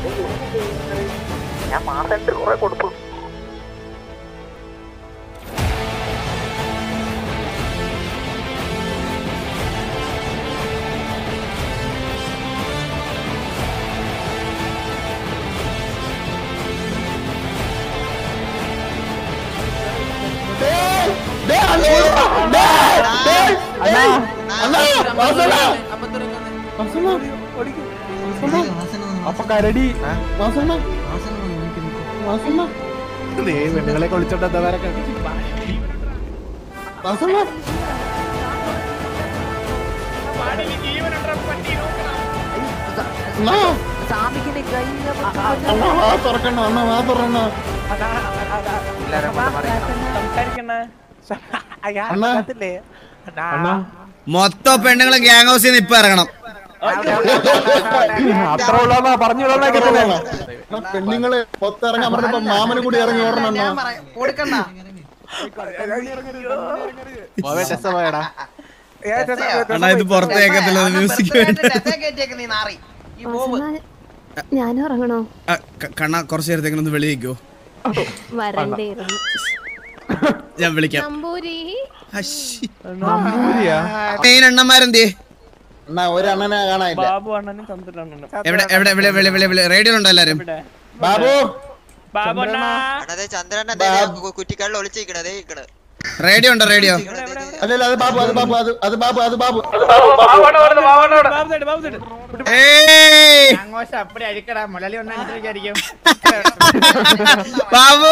ഞാൻ മാസം കുറെ കൊടുത്തു അപ്പൊ കരടി പെണ്ണുങ്ങളെ കൊളിച്ചോണ്ട് എന്താ വരക്കെ സാമിക്കിന്റെ കൈ തുറക്കണ്ട അണ്ണ വാ തുറക്കണ്ട അണ്ണാ. അണ്ണാ മൊത്തം പെണ്ണുങ്ങളും ഗ്യാങ് ഹൗസിൽ നിന്ന് ഇപ്പൊ ഇറങ്ങണം അത്ര ഉള്ളതാ പറഞ്ഞു പെണ്ണുങ്ങള് പുറത്തിറങ്ങാൻ പറഞ്ഞപ്പോ മാമനും കൂടി ഇറങ്ങി ഓടണം അണ്ണാ. കൊടുക്കണ്ട അണ്ണാ ഇത് പുറത്ത് കേൾക്കത്തില്ല മ്യൂസിക് നീ നാറി ഈ ബോബ് ഞാനും ഇറങ്ങണോ കണ്ണ കുറച്ച് നേരത്തേക്ക് ഒന്ന് വെളിയിക്കോ വരണ്ടേയിരുന്നു ഞാൻ വിളിക്കാം നമ്പൂരി അശ്ശി. മെയിൻ അണ്ണന്മാരെന്തേ അണ്ണാ ഒരണ്ണനെ കാണാനില്ല ബാബു അണ്ണനും ചന്ദ്രൻ അണ്ണനും എവിടെ എവിടെ എവിടെ എവിടെ എവിടെ എവിടെ റേഡിയോ ഉണ്ടോ എല്ലാരും ബാബു ബാബു അണ്ണാ അതെ ചന്ദ്രൻ കുറ്റിക്കാളിൽ ഒളിച്ചിരിക്കണതേ ഇരിക്കണത് റേഡിയോ ഉണ്ടോ റേഡിയോ അല്ലല്ല അത് ബാബു അത് ബാബു അത് അത് ബാബു അത് ബാബു ബാബു സൈഡ് ബാബു സൈഡ് ഏയ് അങ്ങോട്ട് അപ്പടി അഴിക്കടാ മുലലി ഒന്നും അങ്ങനെ വിചാരിക്കും ബാബു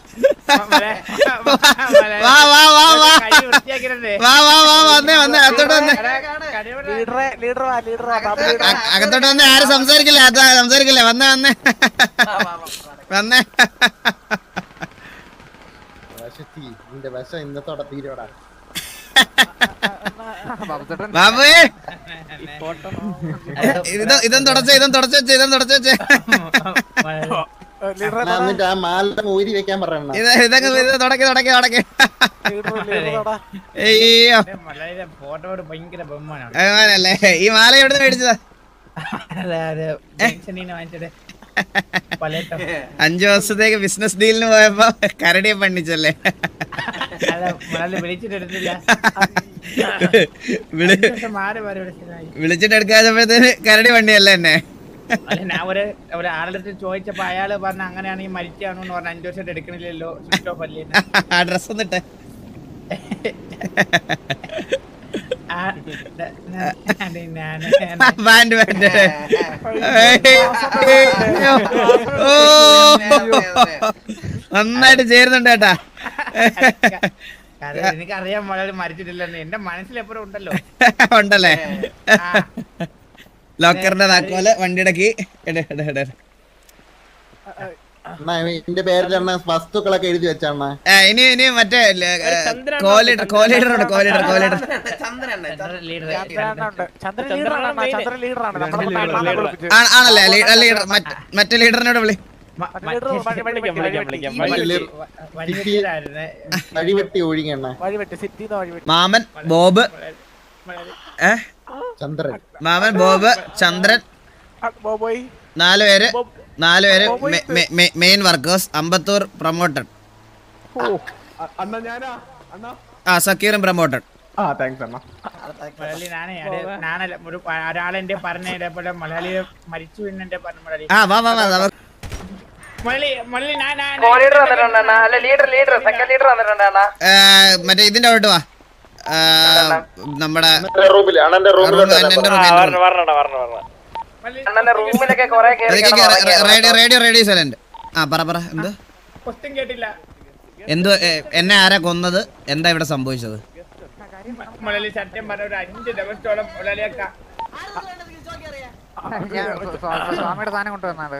വാ വാ വാ വാ കൈ വൃത്തിയാക്കിയിട്ടുണ്ട് വാ വാ വാ വന്നേ വന്നേ അകത്തോട്ട് വന്നേ ലീഡറെ ലീഡറാ ലീഡറാ ബാബു ലീഡർ അ- അകത്തോട്ട് വന്നേ ആരും സംസാരിക്കില്ല അതാ സംസാരിക്കില്ല വന്നേ വന്നേ വന്നേ വശത്തി നിന്റെ വശം ഇന്നത്തോടെ തീരോടാ ബാബുവേ ഇതും ഇതും തുടച്ച ഇതും തുടച്ച വെച്ച് ഇതും തുടച്ച വെച്ച് ലീഡറെ അണ്ണാ, എന്നിട്ട് ആ മാല ഊരി വെക്കാൻ പറയണ ഇത് ഇതൊക്കെ ഇത് തുടക്കി തുടക്കി തുടക്കി ലീഡർ ലീഡറാടാ അയ്യോ മുലലിയുടെ ഫോട്ടോയോട് ഭയങ്കര ബഹുമാനാണ് അങ്ങനല്ലേ ഈ മാല എവിടെ മേടിച്ചതാ അതെ അതെ ജംഗ്ഷനിൽ വാങ്ങിച്ചത് പലട്ടം അഞ്ചു വർഷത്തേക്ക് ബിസിനസ് ഡീലിന് പോയപ്പോ കരടിയെ പണിച്ചല്ലേ അല്ല മുലലി വിളിച്ചിട്ട് എടുത്തില്ല വിളി പക്ഷെ മാറി മാറി വിളിച്ചതായി വിളിച്ചിട്ട് എടുക്കാത്തപ്പോഴത്തേന് കരടി പണിയല്ലേ എന്നെ അല്ല ഞാൻ ഒരു ഒരു ആളുടെ അടുത്ത് ചോദിച്ചപ്പോ അയാള് പറഞ്ഞ അങ്ങനെയാണെങ്കിൽ മരിച്ചാണോ എന്ന് പറഞ്ഞ അഞ്ചു വർഷമായിട്ട് എടുക്കണില്ലല്ലോ സ്വിച്ച് ഓഫ് അല്ലേ ആ ഡ്രസ് ഒന്നിട്ടെ ആ, ദ- ന- അത് ഞാന് ബാൻഡ് ബാൻഡ് ഓ നന്നായിട്ട് ചേരുന്നുണ്ട് കേട്ടാ കാരണം എനിക്കറിയാൻ വളരെ മരിച്ചിട്ടില്ലെന്ന് എന്റെ മനസ്സിൽ എപ്പോഴും ഉണ്ടല്ലോ ഉണ്ടല്ലേ ആ, ലോക്കറിന്റെ താക്കോല് വണ്ടിയുടെ കീ ഇട് ഇട് ഇട് ഇട്. അണ്ണാ എന്റെ പേരിലാണ് വസ്തുക്കളൊക്കെ എഴുതി വെച്ചാണ്ണ ആ, ഇനി ഇനി മറ്റേ കോലീഡർ കോലീഡർ ഉണ്ട് കോലീഡർ കോലീഡർ ചന്ദ്രൻ leader. ചന്ദ്രനുണ്ട് ചന്ദ്രൻ ലീഡറാണ് ചന്ദ്രൻ ലീഡറാണ് നമ്മളെ കുളിപ്പിച്ച് ആണല്ലേ ലീഡർ മറ്റേ ലീഡറിനോട് വിളി മ- ലീഡർ മറ്റേ വഴി വിളിക്കാം, വെട്ടി, വിളിക്കാം, വഴി വെട്ടി. വിളിക്കാം. ഈ വഴി വഴി- വെട്ടി. വഴിവെട്ടിയതായിരുന്നെ. വഴിവെട്ടി ഒഴുകണ്ണ വഴി വെട്ടി സിറ്റിന്ന് വഴി വെട്ടി മാമൻ ബോബ് ഏ ചന്ദ്രൻ മാമൻ ബോബ് ചന്ദ്രൻ ആ, ബോബോയ് നാല് പേര് നാല് പേര് മെയിൻ വർക്കേഴ്സ് അമ്പത്തൂർ പ്രൊമോട്ടഡ് അണ്ണ ഞാനാ അണ്ണ ആ സക്കീറും പ്രൊമോട്ടഡ് ആ താങ്ക്സ് അണ്ണ മലയാളി നാണേ അത് നാണല്ല ഒരു ഒരാളെന്റെ പറഞ്ഞ ഇതേപോലെ മലയാളി മരിച്ചു എന്നെ പറഞ്ഞു മലയാളി ആ വാ വാ വാ നമുക്ക് മലയാളി മലയാളി ഞാൻ ലീഡർ വന്നിട്ടുണ്ട് അല്ല ലീഡർ ലീഡർ സെക്കൻഡ് ലീഡർ വന്നിട്ടുണ്ട് ഏ, മറ്റേ ഇതിന്റെ അവിടെ വാ ആ, നമ്മുടെ റൂമില് അണ്ണന്റെ റൂം റൂമിലോട്ട് എന്റെ റൂം ആ, എന്റെ വരണം റൂം വരണം വരണം വരണം അണ്ണന്റെ റൂമിലൊക്കെ കൊറേ അതൊക്കെ റേഡിയോ റേഡിയോ റേഡിയോ സൈലന്റ് ആ പറ പറ എന്ത് ക്വസ്റ്റ്യൻ കേട്ടില്ല എന്ത് ഏ, എന്നെ ആരാ കൊന്നത് എന്താ ഇവിടെ സംഭവിച്ചത് മലയാളി സത്യം പറഞ്ഞ ഒരു അഞ്ച് ദിവസത്തോളം മലയാളിയൊക്കെ സ്വാമിയുടെ സാധനം കൊണ്ടുവന്നത്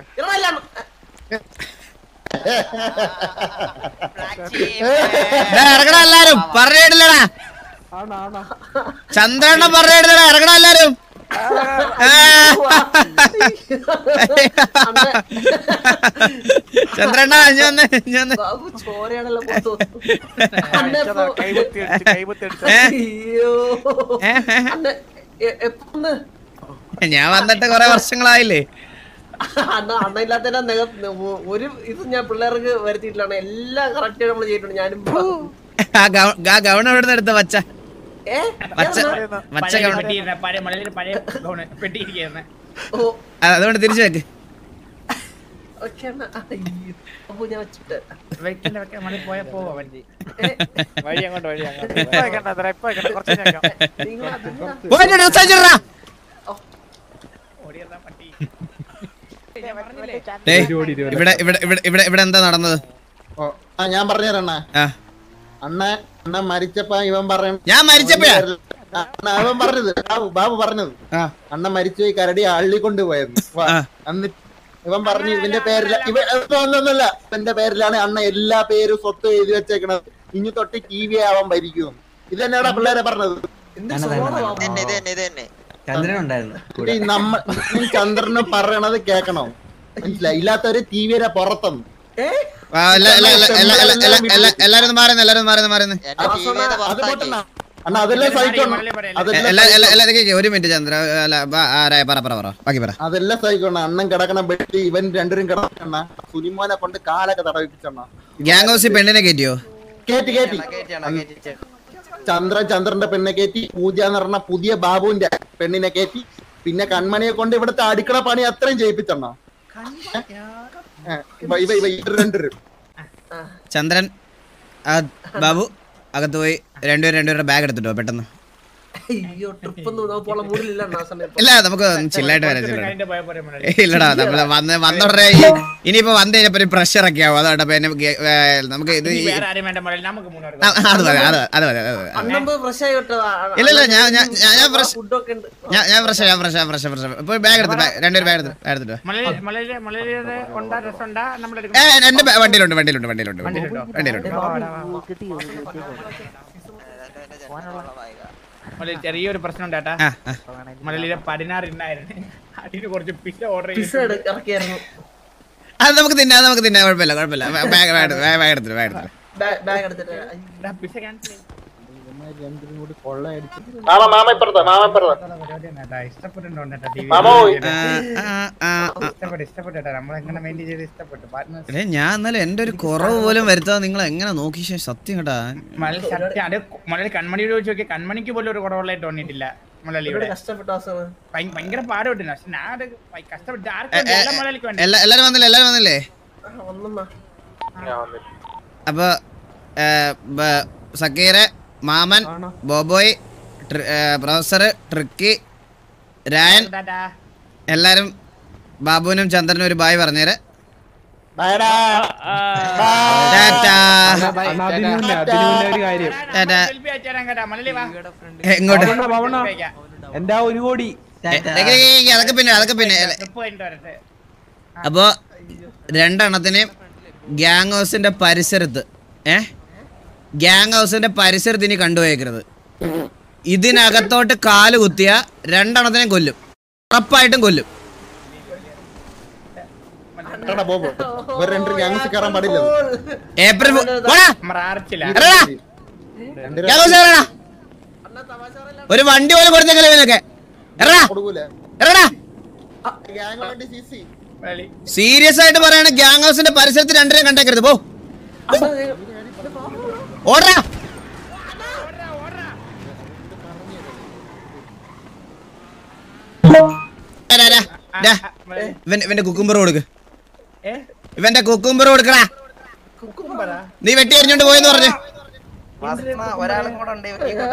ഡാ, ഇറങ്ങടാ എല്ലാരും പറഞ്ഞിട്ടില്ലടാ ചന്ദ്രണ്ണ പറഞ്ഞിട്ടില്ലടാ ഇറങ്ങടാ എല്ലാരും ആ. ചന്ദ്രണ്ണ ഇഞ്ഞി വന്ന് ഇഞ്ഞി വന്ന് കൈപത്തി അടിച്ച് കൈപത്തി അടിച്ച് ഏ? ഏ, ഏ, ഏ. ഞാൻ വന്നിട്ട് കൊറേ വർഷങ്ങളായില്ലേ അണ്ണ അണ്ണ ഇല്ലാത്ത ഒരു ഇത് ഞാൻ പിള്ളേർക്ക് വരുത്തിയിട്ടില്ലാണ് എല്ലാം കറക്റ്റ് നമ്മൾ ചെയ്തിട്ടുണ്ട് ഞാനും ആ ഗവ- ആ ഗവൺ എവിടെ നിന്ന് എടുത്ത പച്ച ഏ പച്ച പച്ച പഴയ ഗവൺ പെട്ടിയിരുന്ന പഴയ മലയിൽ പഴയ ഗൗണ് പെട്ടിയിരിക്കുന്ന ഓ ആ, അതുകൊണ്ട് തിരിച്ചു വെക്ക് ഓക്കെ അണ്ണ അയ്യോ. അപ്പൊ ഞാൻ വെച്ചിട്ട് വെക്കണ്ട വെക്കാൻ മലയിൽ പോയാ പോവാ വണ്ടി വഴി അങ്ങോട്ട് വഴി അങ്ങോട്ട് ഇപ്പൊ വെക്കണ്ട അത്ര ഇപ്പൊ വെക്കണ്ട കുറച്ച് കഴിഞ്ഞ് വെക്കാം നിങ്ങൾ അതിനാ പോയിട്ട് ഡ്രസ് അയച്ചിടറാ. ഓടിയതാ പട്ടി ഡേയ്, ഇവിടെ ഇവിടെ ഇവിടെ ഇവിടെ ഇവിടെ എന്താ നടന്നത് ഓ, ആ ഞാൻ പറഞ്ഞുതരണ ആ അണ്ണ അണ്ണ മരിച്ചപ്പോ ഇവൻ പറയണ ഞാൻ മരിച്ചപ്പോഴാ അണ്ണ അവൻ പറഞ്ഞത് ബാബു ബാബു പറഞ്ഞത് ആ അണ്ണ മരിച്ചു പോയി കരടി അള്ളി കൊണ്ടുപോയത് ആ. എന്നിട്ട് ഇവൻ പറഞ്ഞു ഇതിന്റെ പേരില ഇവ ഒന്നൊന്നല്ല ഇവന്റെ പേരിലാണ് അണ്ണ എല്ലാ പേരും സ്വത്ത് എഴുതി വെച്ചേക്കണത് ഇനി തൊട്ട് ടി വി ആവാൻ ഭരിക്കും ഇത് തന്നെയാടാ പിള്ളേരെ പറഞ്ഞത് എന്ത് സ്വഭാവമാ? തന്നെ ഇത് തന്നെ ഇത് തന്നെ ഈ നമ്മ ഈ ചന്ദ്രന് പറയണത് കേക്കണോ മനസ്സിലായി ഇല്ലാത്തവര് ടി വിയുടെ പുറത്തൊന്നും ഏ? ആ, എല്ലാ- എല്ലാ- എല്ലാ- എല്ലാ- എല്ലാ- എല്ലാ- എല്ലാ- എല്ലാരും ഒന്ന് മാറുന്നു എല്ലാരും ഒന്ന് മാറുന്നു മാറുന്നു എന്റെ ടീമിനെ അത് പുറത്താക്കി പോട്ടെണ്ണ. അണ്ണ അതെല്ലാം സഹിക്കണം അതെല്ലാം എല്ലാ എല്ലാ എല്ലാ ഇതൊക്കെ ഒരു മിനിറ്റ് ചന്ദ്ര അല്ല ബ- ആരാ പറ പറ പറ ബാക്കി പറ അതെല്ലാം സഹിക്കണം അണ്ണൻ കിടക്കണ ബെഡ് ഇവൻ രണ്ടുപേരും കിടക്കണ സുനിമോനെ കൊണ്ട് കാലൊക്കെ തടവിപ്പിച്ചണ്ണ ഗ്യാങ് ഹൗസിൽ പെണ്ണിനെ കയറ്റിയോ കേറ്റി കേറ്റി ചന്ദ്രൻ ചന്ദ്രന്റെ പെണ്ണെ കയറ്റി പൂജ എന്ന് പറഞ്ഞ പുതിയ ബാബുവിന്റെ പെണ്ണിനെ കയറ്റി പിന്നെ കൺമണിയെ കൊണ്ട് ഇവിടുത്തെ അടുക്കള പണി അത്രയും ചെയ്യിപ്പിച്ചണ്ണ ഇവ ഇവ ഇവ ഇവര് രണ്ടുപേരും ചന്ദ്രൻ ആ, ബാബു അകത്ത് പോയി രണ്ടുപേരും രണ്ടുപേരുടെ ബാഗ് എടുത്തിട്ടോ പെട്ടെന്ന് അയ്യോ ട്രിപ്പ് ഒന്നും പോള മൂടിലില്ല അണ്ണാ ആ സമയത്ത് ഇല്ല നമുക്ക് ചില്ലായിട്ട് വരാം ചില്ലായിട്ട് കഴിഞ്ഞ പോയ പോലെ മലയിൽ ഏയ് ഇല്ലടാ നമ്മള് വന്ന് വന്നോടനെ ഈ ഇനിയിപ്പോ വന്നു കഴിഞ്ഞപ്പോ ഒരു പ്രഷർ ഒക്കെ ആവും അതുകൊണ്ട് പിന്നെ ഗെ- ഏ, നമുക്ക് ഇത് ഈ- വേറെ ആരും വേണ്ട മലയിൽ നമുക്ക് ആ, മൂന്നാർക്ക് അത് മതി അത് മതി, അത് മതി അത് മതി അണ്ണമ്പ് ഫ്രഷ് ആയി വിട്ടതാ ഇല്ല, ഇല്ല, ഞാൻ- ഞാൻ- ഞാൻ- ഞാൻ fresh- ഫുഡൊക്കെ ഉണ്ട് ഞാൻ ഞാൻ ഫ്രഷ് ഞാൻ ഫ്രഷ് ഫ്രഷ് ഫ്രഷ് ഇപ്പൊ ബാഗ് എടുത്ത് ബാഗ് രണ്ടുപേരും ബാഗ് എടുത്ത് ബാഗ് എടുത്തിട്ട് വാ. മലയിൽ മലയിൽ മലയിൽ ഉണ്ടാ രസമുണ്ടാ നമ്മുടെ ഏ എന്റെ ബാ- വണ്ടിയിലുണ്ട് വണ്ടിയിലുണ്ട് വണ്ടിയിലുണ്ട് വണ്ടിയിലുണ്ട് വണ്ടിയിലുണ്ട് മലയിൽ ചെറിയൊരു പ്രശ്നം ഉണ്ട് ചേട്ടാ ആ ആ. മലയിലെ പതിനാറ് ഇന്നായിരുന്നു അതിന് കുറച്ച് പിസ്സ ഓർഡർ പിസ ചെയ്തു ഇറക്കിയായിരുന്നു അത് നമുക്ക് തിന്നാം അത് നമുക്ക് തിന്നാം കുഴപ്പമില്ല കുഴപ്പമില്ല ബാഗ് ബാഗ് എടുത്ത് ബാഗ് എടുത്തിട്ട് ബാഗ് എടുത്തിട്ട് ബാഗ് എടുത്തിട്ട് അയ്യോ. പിസ്സ ക്യാൻസൽ രണ്ടുപേരും കൂടി കൊള്ളയടിച്ചു ആ, ആ, ആ, ആ. ഇഷ്ടപ്പെട്ടു ഇഷ്ടപ്പെട്ടു ചേട്ടാ നമ്മളെങ്ങനെ മെയിൻറ്റെയിൻ ചെയ്ത് ഇഷ്ടപ്പെട്ടു പാർട്ട്നേഴ്സ് എടേ, ഞാൻ ഇന്നലെ എന്റെ ഒരു കുറവ് പോലും വരുത്താതെ നിങ്ങൾ എങ്ങനെ നോക്കി ശേ, സത്യം കേട്ടാ മലയിൽ സത്യം അത് മലയിൽ കൺമണിയോട് ചോദിച്ചു നോക്കി കൺമണിക്ക് പോലും ഒരു കുറവുള്ളതായിട്ട് തോന്നിയിട്ടില്ല മലയാളി ഇവിടെ ഇവിടെ കഷ്ടപ്പെട്ട അവസാനം ഭയ- ഭയങ്കര പാടുപെട്ടില്ല പക്ഷെ ഞാൻ അത് ഭയ- കഷ്ടപ്പെട്ട് ആർക്കും വേണ്ടി, എല്ലാ മലയാളിക്ക് വേണ്ടി എല്ലാ എല്ലാരും വന്നില്ലേ എല്ലാരും വന്നില്ലേ ഒന്നമ്മ അപ്പൊ ഏ, ബ- സക്കീറ് മാമൻ ബോബോയ് ട്രി- ഏ, പ്രൊഫസർ ട്രിക്കി രായൻ ടാറ്റാ. എല്ലാരും ബാബുവിനും ചന്ദ്രനും ഒരു ബായ് പറഞ്ഞേര് ടാറ്റാ ടാറ്റാ സെൽഫി അയച്ചുതരാം കേട്ടാ മലയാളി വാ എങ്ങോട്ട് സെൽഫി അയക്കാം. എന്താ ഒരു കോടി ഏ, ഏ, ഏ, ഏ, അതൊക്കെ പിന്നെ അതൊക്കെ പിന്നെ ഏ, ട്രിപ്പ് കഴിഞ്ഞിട്ട് വരട്ടെ അപ്പോ രണ്ടെണ്ണത്തിനെയും ഗ്യാങ് ഹൗസിന്റെ പരിസരത്ത് ഏ ഗ്യാങ് ഹൗസിന്റെ പരിസരത്ത് ഇനി കണ്ടുപോയേക്കരുത് ഇതിനകത്തോട്ട് കാല് കുത്തിയ രണ്ടെണ്ണത്തിനെയും കൊല്ലും ഉറപ്പായിട്ടും കൊല്ലും ബോബോ ഇവർ രണ്ടുപേരും ഞങ്ങൾക്ക് കയറാൻ പാടില്ല ഏപ്രിൽ ഫൂ- പോടാ, നമ്മുടെ ആർച്ചില്ല ഇറങ്ങടാ. രണ്ടുപേരും ഗ്യാങ് ഹൗസിൽ ഇറങ്ങടാ. ഒരു വണ്ടി പോലും കൊടുത്തേക്കല്ലേ ഇവനൊക്കെ എറടാ കൊടുക്കൂല എറടാ ഗ്യാങ് വേണ്ടി സി സി മലയാളി സീരിയസ് ആയിട്ട് പറയാണ് ഗ്യാങ് ഹൗസിന്റെ പരിസരത്ത് രണ്ടിനെയും കണ്ടേക്കരുത് പോ ഓടാ ഇവൻ ഇവന്റെ കുക്കുംബർ കൊടുക്ക് ഏ ഇവന്റെ കുക്കുംബർ കൊടുക്കടാ കുക്കുംബറാ നീ വെട്ടി എറിഞ്ഞോണ്ട് പോയെന്ന് പറഞ്ഞു ഒരാളും കൂടെ ഉണ്ട് ഇവർക്ക് ഈ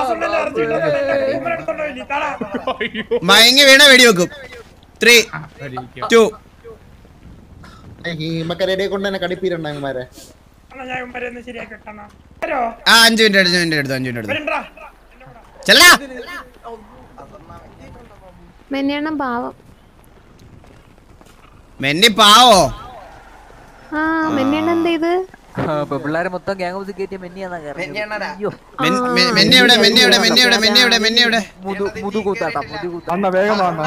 കൂട്ടത്തിൽ. മയങ്ങി വീണ വെടിവെക്കും ത്രീ ടു ഹിമക്കരയുടെ കൊണ്ട് തന്നെ കടിപ്പീരുണ്ടാകുമാരെ ആ അഞ്ചു മിനിറ്റ് അഞ്ചു മിനിറ്റ് എടുത്തു അഞ്ചു മിനിറ്റ് എടുത്തു ചെല്ലടാ മെന്നെണ്ണം പാവം മെന്നി പാവോ ആ മെന്നെണ്ണം എന്ത് ചെയ്ത് പിള്ളേരെ മൊത്തം ഗ്യാങ് ഹൗസിൽ കയറ്റിയ മെന്നിയാന്നാ മെന്നിയണ്ണനാ? അയ്യോ മെൻ- മെൻ- മെന്നി എവിടെ മെന്നി എവിടെ മെന്നി എവിടെ മെന്നി എവിടെ മെന്നി എവിടെ മുതു മുതുകൂത്താട്ടാ മുതുകൂത്ത അന്ന വേഗം വന്ന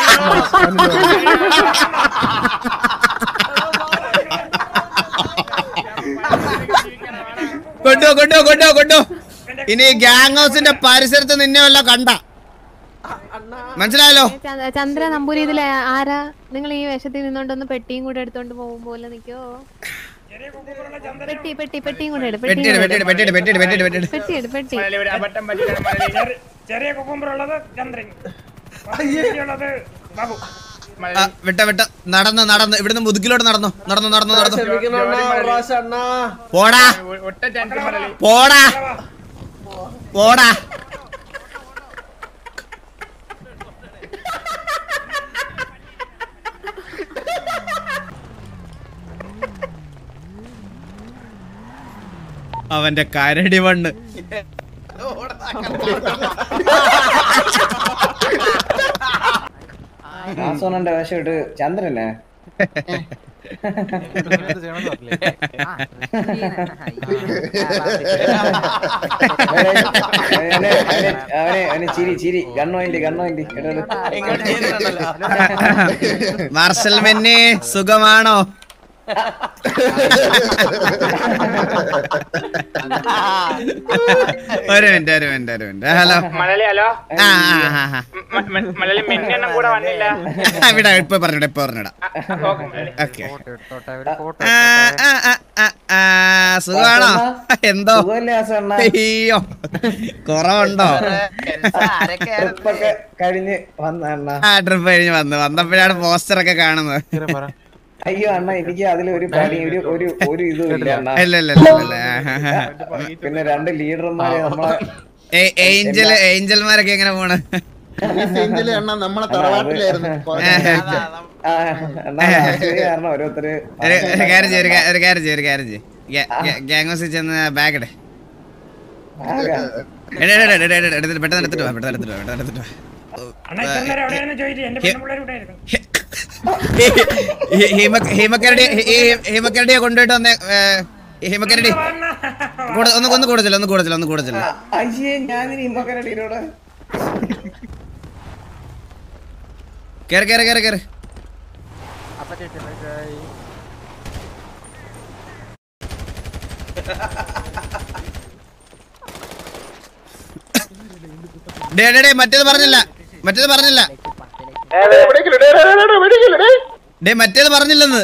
കൊണ്ടോ കൊണ്ടോ കൊണ്ടോ കൊണ്ടോ ഇനി ഗ്യാങ് ഹൗസിന്റെ പരിസരത്ത് നിന്നെ വല്ല കണ്ട അണ്ണാ മനസ്സിലായല്ലോ ച- ചന്ദ്ര നമ്പൂരി ഇതിൽ ആരാ നിങ്ങൾ ഈ വേഷത്തിൽ നിന്നോണ്ടൊന്ന് പെട്ടിയും കൂടെ എടുത്തോണ്ട് പോകും പോലെ നിക്കോ പെട്ടി പെട്ടി പെട്ടിയും കൂടെ എടു പെട്ടിയും വെട്ടിയിട് കൂടെ വെട്ടിയിട് എടു. വെട്ടിയിട് വെട്ടിയിട് വെട്ടിയിട് വെട്ടിയിട് പെട്ടി എടു പെട്ടി മലയാളി ഒരു അബദ്ധം പറ്റിയാണ് മലയാളി ചെറിയ- ചെറിയ കുക്കുമ്പർ ഉള്ളത് ചന്ദ്രൻ ഉള്ളത് ബാബു ആ, മലയാളി വിട്ട വിട്ട നടന്ന് നടന്ന് ഇവിടുന്ന് മുതുകിലോട്ട് നടന്നു നടന്നു നടന്നു നടന്നു ക്ഷമിക്കണം അണ്ണാ ഒരു പ്രാവശ്യം അണ്ണാ പോടാ ഒ- ഒറ്റ ചാൻസ് മലയാളി പോടാ പോടാ അവന്റെ കരടി മണ്ണ് മാസോണന്റെ വേഷം ഇട്ട് ചന്ദ്രനെ അവനെ അവനെ അവന് ചിരി ചിരി ഗണ്ണോയിന്റ് ഗണ്ണോയിന്റ് മാർഷൽ മെന്നെ സുഖമാണോ ഒരു മിനിറ്റ് ഒരു മിനിറ്റ് ഒരു മിനിറ്റ് ഹലോ മലയാളി ഹലോ ആ ആ, ആ, ആ. മ- മ- മലയാളി മെന്നെണ്ണം കൂടെ വന്നില്ല ആ, വിടാ ഇപ്പൊ പറഞ്ഞിടാ ഇപ്പൊ പറഞ്ഞിടാ ഓക്കെ മലയാളി ഓക്കെ സുഖമാണോ എന്തോ സുഖമല്ലേ ആസണ്ണ അയ്യോ കുറവുണ്ടോ ട്രിപ്പൊക്കെ കഴിഞ്ഞ് വന്ന അണ്ണ ആ ട്രിപ്പ് കഴിഞ്ഞ് വന്നു വന്നപ്പോഴാണ് പോസ്റ്റർ ഒക്കെ കാണുന്നത് അയ്യോ അണ്ണ എനിക്ക് അതിൽ ഒരു പണി ഒരു ഒരു ഒരു ഇതും ഇല്ല അണ്ണ ഇല്ല ഇല്ല ഇല്ല ഇല്ല ആ, ആ, ആ. പിന്നെ രണ്ട് ലീഡർമാരെ നമ്മളെ ഏ- ഏഞ്ചൽ ഏഞ്ചൽമാരൊക്കെ എങ്ങനെ പോണ് ഏഞ്ചല് അണ്ണ നമ്മളെ തറവാട്ടിലായിരുന്നു കുറച്ച് നേരത്തെ. ആ, അണ്ണാ രാഷ്ട്രീയ കാരണം ഓരോരുത്തര് ഒരു ഒരു കാര്യം ചെയ്യ്, ഒരു കാ- ഒരു കാര്യം ചെയ്യ്, ഒരു കാര്യം ചെയ്യ്. ഗ്യാ- ഗ്യാ- ഗ്യാങ് ഹൗസിൽ ചെന്ന് ബാഗ് ഇടേ ആകെ. എടുത്തിട്ട് പെട്ടെന്ന് എടുത്തിട്ട് വാ പെട്ടെന്ന് എടുത്തിട്ട് വാ പെട്ടെന്ന് എടുത്തിട്ട് വാ അണ്ണാ ഇത്ര നേരം എവിടെയാണെന്ന് ചോദിച്ചു എന്റെ പെണ്ണുപിള്ളേർ ഇവിടെ ആയിരുന്നു ഹി- ഹിമ- ഹിമക്കരടി ഹി- ഹി- ഹിമക്കരടിയെ കൊണ്ടുപോയിട്ട് വന്നേ ഏ, ഹിമക്കരടി കൂടെ ഒന്ന് ഒന്ന് കൂടുതൽ ഒന്ന് കൂടുതൽ ഒന്ന് കൂടുതൽ അയ്യേ ഞാനിനി ഇമ്മക്കരടിയിലൂടെ കേറി കേറി കേറി കേറി ഡേ ഡേ ഡേ മറ്റേത് പറഞ്ഞില്ല മറ്റേത് പറഞ്ഞില്ല ഡേ മറ്റേത് പറഞ്ഞില്ലെന്ന്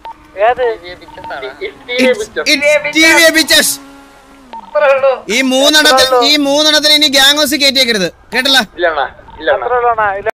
It's TV bitches. ഈ മൂന്നെണ്ണത്തിൽ ഈ മൂന്നെണ്ണത്തിന് ഇനി ഗ്യാങ് ഹൗസ് കയറ്റിയേക്കരുത് കേട്ടല്ല അത്രേ ഉള്ളൂ അണ്ണാ. ഇല്ല